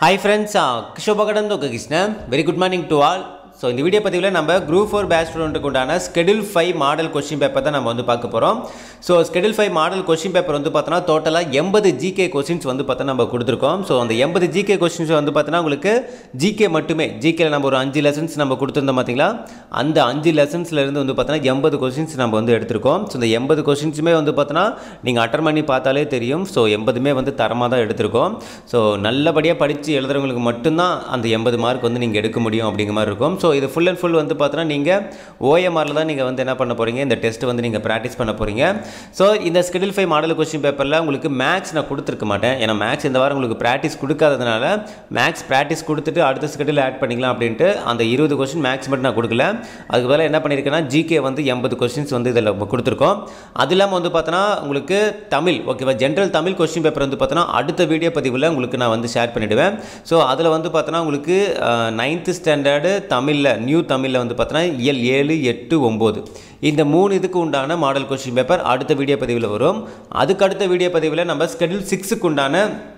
hi friends கிஷோபகடன் தொக்க Krishnan very good morning to all so இந்த வீடியோ பதிவில் நம்ம குரூப் ஃபோர் பேட்ச் ஸ்டூடெண்ட்டுக்கு உண்டான schedule five model question paper தான் நம்ம வந்து பார்க்க போகிறோம் ஸோ schedule five model question paper வந்து பார்த்தோன்னா டோட்டலாக எண்பது ஜிகே கொஸ்டின்ஸ் வந்து பார்த்தா நம்ம கொடுத்துருக்கோம் ஸோ அந்த எண்பது ஜிகே கொஸ்டின்ஸ் வந்து பார்த்தோன்னா உங்களுக்கு ஜிகே மட்டுமே ஜிகேல நம்ம ஒரு அஞ்சு லெசன்ஸ் நம்ம கொடுத்துருந்தோம் பார்த்தீங்களா அந்த அஞ்சு லெசன்ஸ்லேருந்து வந்து பார்த்தோன்னா எண்பது கொஸ்டின்ஸ் நம்ம வந்து எடுத்திருக்கோம் ஸோ இந்த எண்பது கொஸ்டின்ஸுமே வந்து பார்த்தோன்னா நீங்கள் அட்டன் பண்ணி பார்த்தாலே தெரியும் ஸோ எண்பதுமே வந்து தரமாக தான் எடுத்திருக்கோம் ஸோ நல்லபடியாக படித்து எழுதுறவங்களுக்கு மட்டும்தான் அந்த எண்பது மார்க் வந்து நீங்கள் எடுக்க முடியும் அப்படிங்கிற மாதிரி இருக்கும் ஸோ இது ஃபுல் அண்ட் ஃபுல் வந்து பார்த்தோன்னா நீங்கள் ஓஎம்ஆரில் தான் நீங்கள் வந்து என்ன பண்ண போகிறீங்க இந்த டெஸ்ட் வந்து நீங்கள் ப்ராக்டிஸ் பண்ண போகிறீங்க ஸோ இந்த ஸ்கெடியூல் ஃபைவ் மாடல் கொஸ்டின் பேப்பரில் உங்களுக்கு மேக்ஸ் நான் கொடுத்துருக்க மாட்டேன் ஏன்னா மேக்ஸ் இந்த வாரம் உங்களுக்கு ப்ராக்டிஸ் கொடுக்காததுனால மேக்ஸ் ப்ராக்டிஸ் கொடுத்துட்டு அடுத்த ஸ்கெடியூல் ஆட் பண்ணிக்கலாம் அப்படின்ட்டு அந்த இருபது கொஸ்டின் மேக்ஸ் மட்டும் நான் கொடுக்கல அதுக்கு பதிலாக என்ன பண்ணியிருக்கேன்னா ஜிகே வந்து எண்பது கொஸ்டின்ஸ் வந்து இதில் கொடுத்துருக்கோம் அது இல்லாமல் வந்து பார்த்தோன்னா உங்களுக்கு தமிழ் ஓகேவா ஜென்ரல் தமிழ் கொஸ்டின் பேப்பர் வந்து பார்த்தோன்னா அடுத்த வீடியோ பதிவில் உங்களுக்கு நான் வந்து ஷேர் பண்ணிவிடுவேன் ஸோ அதில் வந்து பார்த்தோன்னா உங்களுக்கு நைன்த்து ஸ்டாண்டர்டு தமிழில் நியூ தமிழில் வந்து பார்த்தோன்னா இயல் ஏழு எட்டு ஒம்பது இந்த மூணு இதுக்கு உண்டான மாடல் கொஸ்டின் பேப்பர் அடுத்த வீடியோ பதிவில் வரும் அதுக்கு அடுத்த வீடியோ பதிவில் நம்ம ஸ்கெடியூல் சிக்ஸுக்கு உண்டான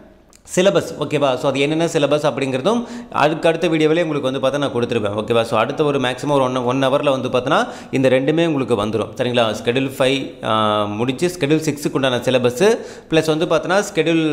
சிலபஸ் ஓகேவா ஸோ அது என்னென்ன சிலபஸ் அப்படிங்கிறதும் அதுக்கு அடுத்த வீடியோவிலே உங்களுக்கு வந்து பார்த்தா நான் கொடுத்துருப்பேன் ஓகேவா ஸோ அடுத்த ஒரு மேக்ஸிமம் ஒரு ஒன் ஒன் ஹவரில் வந்து பார்த்தோன்னா இந்த ரெண்டுமே உங்களுக்கு வந்துடும் சரிங்களா ஸ்கெடியூல் ஃபைவ் முடிச்சு ஸ்கெடியூல் சிக்ஸுக்கு உண்டான சிலபஸ்ஸு ப்ளஸ் வந்து பார்த்தோன்னா ஸ்கெடியூல்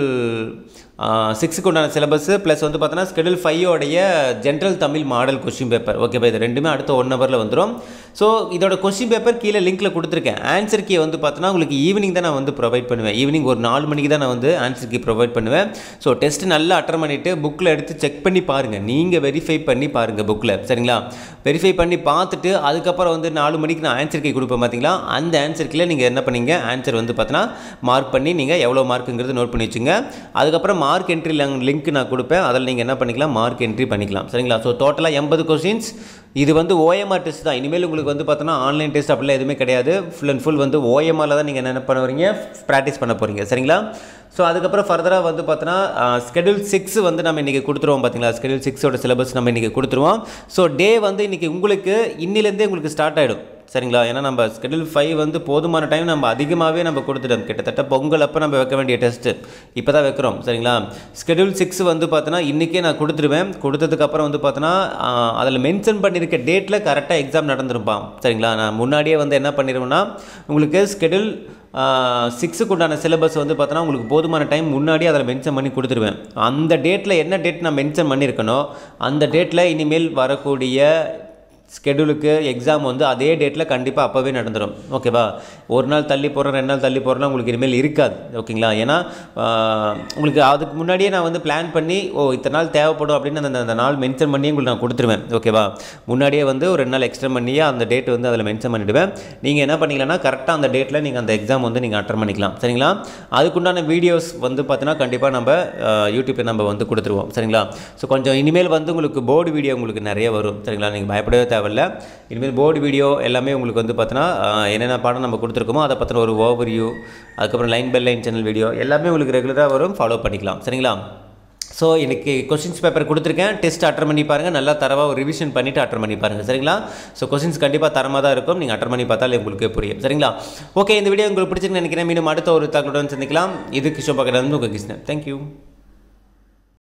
சிக்ஸுக்கு உண்டான சிலபஸ்ஸு ப்ளஸ் வந்து பார்த்தோன்னா ஸ்கெடியூல் ஃபைவோடைய general Tamil model question paper ஓகேவா இது ரெண்டுமே அடுத்த ஒன் ஹவரில் வந்துடும் ஸோ இதோட கொஸ்டின் பேப்பர் கீழே லிங்க்கில் கொடுத்துருக்கேன் ஆன்சர் கீ வந்து பார்த்தோன்னா உங்களுக்கு ஈவினிங் தான் நான் வந்து ப்ரொவைட் பண்ணுவேன் ஈவினிங் ஒரு நாலு மணிக்கு தான் நான் வந்து ஆன்சர் கீ ப்ரொவைட் பண்ணுவேன் ஸோ டெஸ்ட் நல்லா அட்டன் பண்ணிவிட்டு புக்கில் எடுத்து செக் பண்ணி பாருங்கள் நீங்கள் வெரிஃபை பண்ணி பாருங்கள் புக்கில் சரிங்களா வெரிஃபை பண்ணி பார்த்துட்டு அதுக்கப்புறம் வந்து நாலு மணிக்கு நான் ஆன்சர் கீ கொடுப்பேன் பார்த்தீங்களா அந்த ஆன்சர் கீழே நீங்கள் என்ன பண்ணீங்க ஆன்சர் வந்து பார்த்தோன்னா மார்க் பண்ணி நீங்கள் எவ்வளோ மார்க்குங்கிறது நோட் பண்ணி வச்சுங்க அதுக்கப்புறம் மார்க் என்ட்ரி லிங்க் நான் கொடுப்பேன் அதில் நீங்கள் என்ன பண்ணிக்கலாம் மார்க் என்ட்ரி பண்ணிக்கலாம் சரிங்களா ஸோ டோட்டலாக எண்பது கொஸ்டின்ஸ் இது வந்து ஓஎம்ஆர் டெஸ்ட் தான் இனிமேல் உங்களுக்கு வந்து பார்த்தோன்னா ஆன்லைன் டெஸ்ட் அப்படிலாம் எதுவுமே கிடையாது ஃபுல் அண்ட் ஃபுல் வந்து ஓஎம்ஆரில் தான் நீங்கள் என்ன பண்ண போகிறீங்க ப்ராக்டிஸ் பண்ண போகிறீங்க சரிங்களா ஸோ அதுக்கப்புறம் ஃபர்தராக வந்து பார்த்தோன்னா ஸ்கெடியூல் சிக்ஸ் வந்து நம்ம இன்றைக்கி கொடுத்துருவோம் பார்த்தீங்களா ஸ்கெடியூல் சிக்ஸோட சிலபஸ் நம்ம இன்றைக்கி கொடுத்துருவோம் ஸோ டே வந்து இன்றைக்கி உங்களுக்கு இன்னிலேருந்தே உங்களுக்கு ஸ்டார்ட் ஆகிடும் சரிங்களா ஏன்னா நம்ம ஸ்கெடியூல் ஃபைவ் வந்து போதுமான டைம் நம்ம அதிகமாகவே நம்ம கொடுத்துட்டோம் கிட்டத்தட்ட பொங்கல் அப்போ நம்ம வைக்க வேண்டிய டெஸ்ட்டு இப்போ தான் வைக்கிறோம் சரிங்களா ஸ்கெடியூல் சிக்ஸ் வந்து பார்த்தோன்னா இன்றைக்கே நான் கொடுத்துருவேன் கொடுத்ததுக்கப்புறம் வந்து பார்த்தோன்னா அதில் மென்ஷன் பண்ணியிருக்க டேட்டில் கரெக்டாக எக்ஸாம் நடந்திருப்பான் சரிங்களா நான் முன்னாடியே வந்து என்ன பண்ணிடுவேன்னா உங்களுக்கு ஸ்கெடியூல் சிக்ஸுக்கு உண்டான சிலபஸ் வந்து பார்த்தோன்னா உங்களுக்கு போதுமான டைம் முன்னாடி அதில் மென்ஷன் பண்ணி கொடுத்துருவேன் அந்த டேட்டில் என்ன டேட் நான் மென்ஷன் பண்ணியிருக்கனோ அந்த டேட்டில் இனிமேல் வரக்கூடிய ஸ்கெடியூலுக்கு எக்ஸாம் வந்து அதே டேட்டில் கண்டிப்பாக அப்போவே நடந்துடும் ஓகேவா ஒரு நாள் தள்ளி போகிறேன் ரெண்டு நாள் தள்ளி போகிறேன்னா உங்களுக்கு இனிமேல் இருக்காது ஓகேங்களா ஏன்னா உங்களுக்கு அதுக்கு முன்னாடியே நான் வந்து பிளான் பண்ணி ஓ இத்தனை நாள் தேவைப்படும் அப்படின்னு அந்த அந்த நாள் மென்ஷன் பண்ணி உங்களுக்கு நான் கொடுத்துருவேன் ஓகேவா முன்னாடியே வந்து ஒரு ரெண்டு நாள் எக்ஸ்டெண்ட் பண்ணியே அந்த டேட் வந்து அதில் மென்ஷன் பண்ணிவிடுவேன் நீங்கள் என்ன பண்ணிக்கலாம்னா கரெக்டாக அந்த டேட்டில் நீங்கள் அந்த எக்ஸாம் வந்து நீங்கள் அட்டன் பண்ணிக்கலாம் சரிங்களா அதுக்குண்டான வீடியோஸ் வந்து பார்த்தீங்கன்னா கண்டிப்பாக நம்ம யூடியூப்பில் நம்ம வந்து கொடுத்துருவோம் சரிங்களா ஸோ கொஞ்சம் இனிமேல் வந்து உங்களுக்கு போர்டு வீடியோ உங்களுக்கு நிறைய வரும் சரிங்களா நீங்கள் பயப்படவே தேவையில்ல இனிமேல் போர்டு வீடியோ எல்லாமே உங்களுக்கு வந்து பார்த்தோன்னா என்னென்ன பாடம் நம்ம கொடுத்துருக்கோமோ அதை பற்றின ஒரு ஓவர் வியூ அதுக்கப்புறம் line by line channel video எல்லாமே உங்களுக்கு ரெகுலராக வரும் ஃபாலோ பண்ணிக்கலாம் சரிங்களா ஸோ எனக்கு கொஸ்டின்ஸ் பேப்பர் கொடுத்துருக்கேன் டெஸ்ட் அட்டன் பண்ணி பாருங்கள் நல்லா தரவாக ஒரு ரிவிஷன் பண்ணிவிட்டு அட்டன் பண்ணி பாருங்கள் சரிங்களா ஸோ கொஸ்டின்ஸ் கண்டிப்பாக தரமாக தான் இருக்கும் நீங்கள் அட்டன் பண்ணி பார்த்தாலே உங்களுக்கு புரியும் சரிங்களா ஓகே இந்த வீடியோ உங்களுக்கு பிடிச்சிருக்கு நினைக்கிறேன் மீண்டும் அடுத்த ஒரு தகவலுடன் சந்திக்கலாம் இது கிஷோபா கடந்து உங்கள் கிருஷ்ணன் தேங்க்யூ